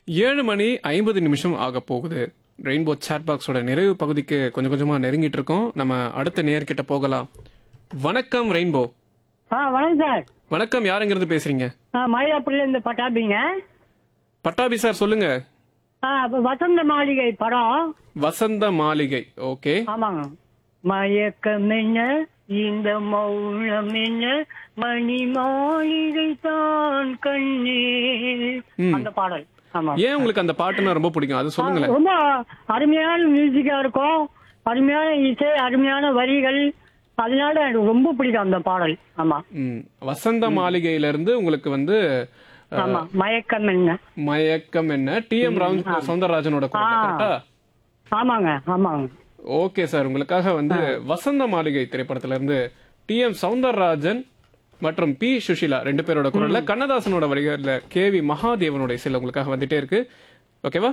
ஏழு மணி ஐம்பது நிமிஷம் ஆக போகுது ரெயின்போ சேட் பாக்ஸோட நிறைவு பகுதிக்கு கொஞ்சம் கொஞ்சமா நெருங்கிட்டு இருக்கோம் நம்ம அடுத்த நேர்கிட்ட போகலாம் வணக்கம் ரெயின்போ ஆ வணக்கம் சார் வணக்கம் யாருங்கிறது பேசுறீங்க ஆ மயிலாப்பூர்ல இருந்து பட்டாபிங்க பட்டாபி சார் சொல்லுங்க ஆ அப்ப வசந்த மாளிகை படம் வசந்த மாளிகை ஓகே ஆமாங்க மயக்கம் என்ன இந்த மௌனம் என்ன மணி மாளிகை தான் கண்ணே ம். அந்த பாடல் ஆமா ஏன் உங்களுக்கு அந்த பாட்டுன்னா ரொம்ப பிடிக்கும் அது சொல்லுங்களேன் ரொம்ப அருமையான மியூசிக்கா இருக்கும் அருமையான இசை அருமையான வரிகள் அதனால எனக்கு ரொம்ப பிடிக்கும் அந்த பாடல் ஆமா ம், வசந்த மாளிகையில இருந்து உங்களுக்கு வந்து அஹ், ஆமா மயக்கம் என்ன மயக்கம் என்ன டி எம் ராம் சௌந்தரராஜனோட குரல் ஆ. கரெக்டா ஆமாங்க ஆமாங்க ஓகே சார் உங்களுக்காக வந்து வசந்த மாளிகை திரைப்படத்துல இருந்து டி எம் சௌந்தரராஜன் மற்றும் பி சுஷிலா ரெண்டு பேரோட குரல்ல கண்ணதாசனோட வரிகள்ல கே வி மகாதேவனோட இசையில உங்களுக்காக வந்துட்டே இருக்கு ஓகேவா